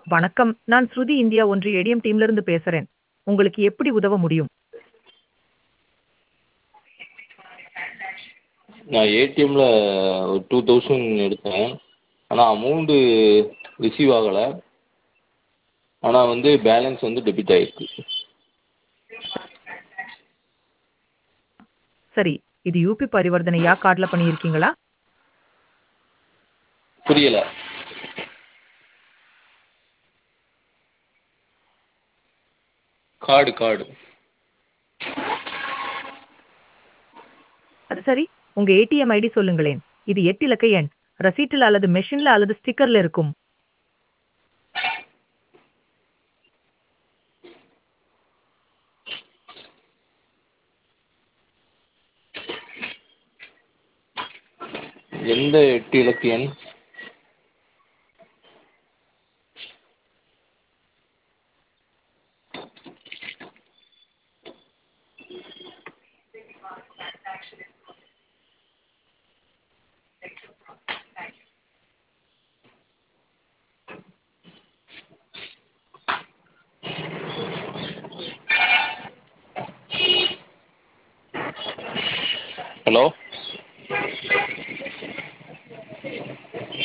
வணக்கம் நான் ஸ்ருதி இந்தியா ஒன்று ஏடிஎம் டீம்ல இருந்து பேசுறேன் உங்களுக்கு எப்படி உதவ முடியும் நான் ஏடிஎம்மில் ஒரு டூ தௌசண்ட் எடுத்தேன் ஆனால் அமௌண்ட்டு ரிசீவ் ஆகலை ஆனால் வந்து பேலன்ஸ் வந்து டெபிட் ஆகிருக்கு சரி இது யூபி பரிவர்த்தனையா கார்டில் பண்ணியிருக்கீங்களா புரியலை கார்டு கார்டு அது சரி உங்க ஏடிஎம் ஐடி சொல்லுங்களேன் இது எட்டு இலக்க எண் ரசீட்டில் அல்லது மெஷின்ல அல்லது ஸ்டிக்கர்ல இருக்கும் எந்த எட்டு இலக்கு எண் ஹலோ